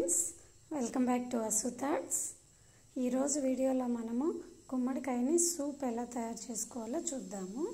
friends welcome back to అసు thoughts ఈరోజు వీడియోలో మనము గుమ్మడికాయని సూప్ ఎలా తయారు చేసుకోవాలో చూద్దాము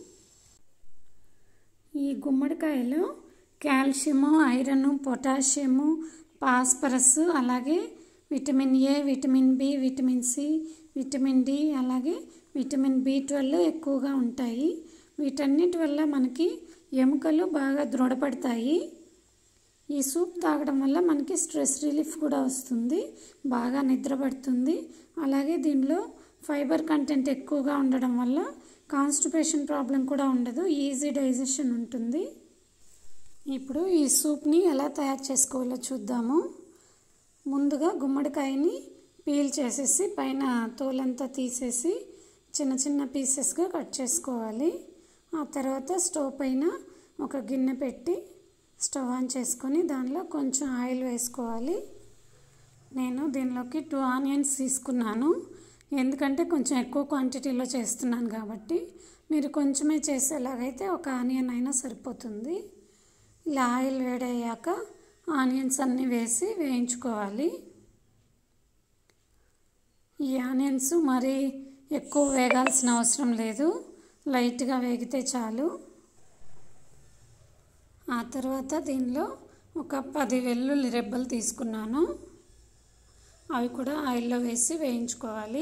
ఈ గుమ్మడికాయలో కాల్షియము ఐరన్ పొటాషియము ఫాస్ఫరస్ అలాగే vitamin A vitamin B vitamin C vitamin D అలాగే విటమిన్ బి ట్వెల్వ్ ఎక్కువగా ఉంటాయి వీటన్నిటి వల్ల మనకి ఎముకలు బాగా దృఢపడతాయి ఈ సూప్ తాగడం వల్ల మనకి స్ట్రెస్ రిలీఫ్ కూడా వస్తుంది బాగా నిద్ర పడుతుంది అలాగే దీనిలో ఫైబర్ కంటెంట్ ఎక్కువగా ఉండడం వల్ల కాన్స్టిపేషన్ ప్రాబ్లం కూడా ఉండదు ఈజీ డైజెషన్ ఉంటుంది ఇప్పుడు ఈ సూప్ని ఎలా తయారు చేసుకోవాలో చూద్దాము ముందుగా గుమ్మడికాయని పీల్ చేసేసి పైన తోలంతా తీసేసి చిన్న చిన్న పీసెస్గా కట్ చేసుకోవాలి ఆ తర్వాత స్టవ్ పైన ఒక గిన్నె పెట్టి స్టవ్ ఆన్ చేసుకొని దానిలో కొంచెం ఆయిల్ వేసుకోవాలి నేను దీనిలోకి టూ ఆనియన్స్ తీసుకున్నాను ఎందుకంటే కొంచెం ఎక్కువ క్వాంటిటీలో చేస్తున్నాను కాబట్టి మీరు కొంచెమే చేసేలాగైతే ఒక ఆనియన్ అయినా సరిపోతుంది ఇలా ఆయిల్ వేడయ్యాక ఆనియన్స్ అన్నీ వేసి వేయించుకోవాలి ఈ ఆనియన్స్ మరీ ఎక్కువ వేగాల్సిన అవసరం లేదు లైట్గా వేగితే చాలు ఆ తర్వాత దీనిలో ఒక పది వెల్లుల్లి రెబ్బలు తీసుకున్నాను అవి కూడా ఆయిల్లో వేసి వేయించుకోవాలి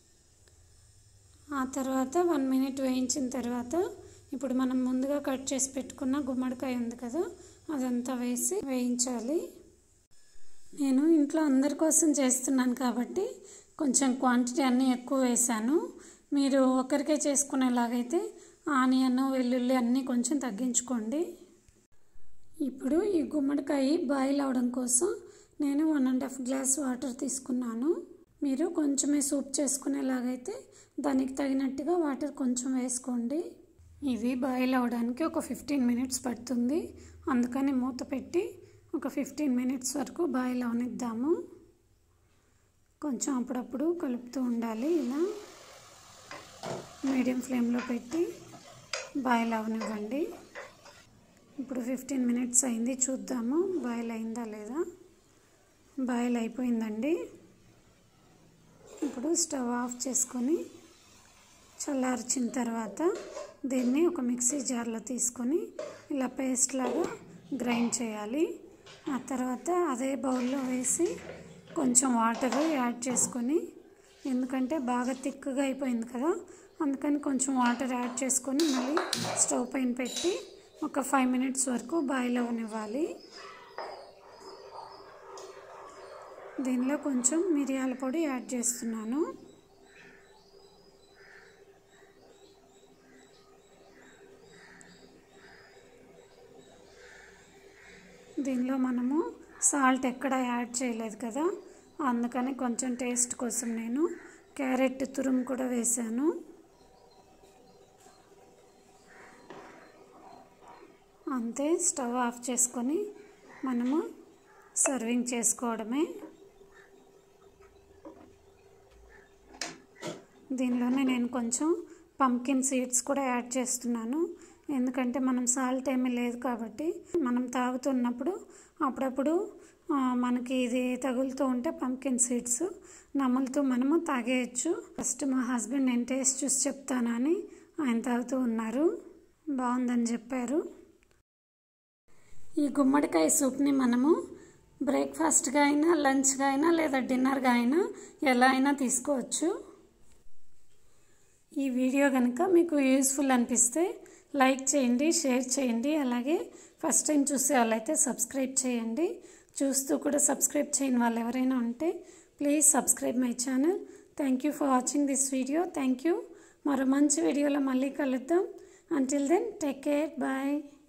ఆ తర్వాత వన్ మినిట్ వేయించిన తర్వాత ఇప్పుడు మనం ముందుగా కట్ చేసి పెట్టుకున్న గుమ్మడికాయ ఉంది కదా అదంతా వేసి వేయించాలి నేను ఇంట్లో అందరి కోసం చేస్తున్నాను కాబట్టి కొంచెం క్వాంటిటీ అన్నీ ఎక్కువ వేసాను మీరు ఒకరికే చేసుకునేలాగైతే ఆనియన్ వెల్లుల్లి అన్నీ కొంచెం తగ్గించుకోండి ఇప్పుడు ఈ గుమ్మడికాయ బాయిల్ అవడం కోసం నేను one and half glass water తీసుకున్నాను మీరు కొంచెమే సూప్ చేసుకునేలాగైతే దానికి తగినట్టుగా వాటర్ కొంచెం వేసుకోండి ఇవి బాయిల్ అవడానికి ఒక ఫిఫ్టీన్ మినిట్స్ పడుతుంది అందుకని మూత పెట్టి ఒక ఫిఫ్టీన్ మినిట్స్ వరకు బాయిల్ అవనిద్దాము కొంచెం అప్పుడప్పుడు కలుపుతూ ఉండాలి ఇలా మీడియం ఫ్లేమ్లో పెట్టి బాయిల్ అవనివ్వండి ఇప్పుడు ఫిఫ్టీన్ మినిట్స్ అయింది చూద్దాము బాయిల్ అయిందా లేదా బాయిల్ అయిపోయిందండి ఇప్పుడు స్టవ్ ఆఫ్ చేసుకొని చల్లార్చిన తర్వాత దీన్ని ఒక మిక్సీ జార్లో తీసుకొని ఇలా పేస్ట్ లాగా గ్రైండ్ చేయాలి ఆ తర్వాత అదే బౌల్లో వేసి కొంచెం వాటర్ యాడ్ చేసుకొని ఎందుకంటే బాగా థిక్గా అయిపోయింది కదా అందుకని కొంచెం వాటర్ యాడ్ చేసుకొని మళ్ళీ స్టవ్ పైన పెట్టి ఒక ఫైవ్ మినిట్స్ వరకు బాయిల్ అవ్వనివ్వాలి దీనిలో కొంచెం మిరియాల పొడి యాడ్ చేస్తున్నాను దీనిలో మనము సాల్ట్ ఎక్కడ యాడ్ చేయలేదు కదా అందుకని కొంచెం టేస్ట్ కోసం నేను క్యారెట్ తురుము కూడా వేశాను అంతే స్టవ్ ఆఫ్ చేసుకొని మనము సర్వింగ్ చేసుకోవడమే దీనిలోనే నేను కొంచెం పంకిన్ సీడ్స్ కూడా యాడ్ చేస్తున్నాను ఎందుకంటే మనం సాల్ట్ ఏమీ లేదు కాబట్టి మనం తాగుతున్నప్పుడు అప్పుడప్పుడు మనకి ఇది తగులుతూ ఉంటే పంకిన్ సీడ్స్ నములుతూ మనము తాగేయచ్చు ఫస్ట్ మా హస్బెండ్ నేను టేస్ట్ చూసి చెప్తానని ఆయన తాగుతూ ఉన్నారు బాగుందని చెప్పారు ఈ గుమ్మడికాయ సూప్ని మనము బ్రేక్ఫాస్ట్గా అయినా లంచ్గా అయినా లేదా డిన్నర్గా అయినా ఎలా అయినా తీసుకోవచ్చు ఈ వీడియో కనుక మీకు యూస్ఫుల్ అనిపిస్తే లైక్ చేయండి షేర్ చేయండి అలాగే ఫస్ట్ టైం చూసే వాళ్ళైతే సబ్స్క్రైబ్ చేయండి చూస్తూ కూడా సబ్స్క్రైబ్ చేయని వాళ్ళు ఎవరైనా ఉంటే please subscribe my channel thank you for watching this video thank you మరో మంచి వీడియోలో మళ్ళీ కలుద్దాం until then take care bye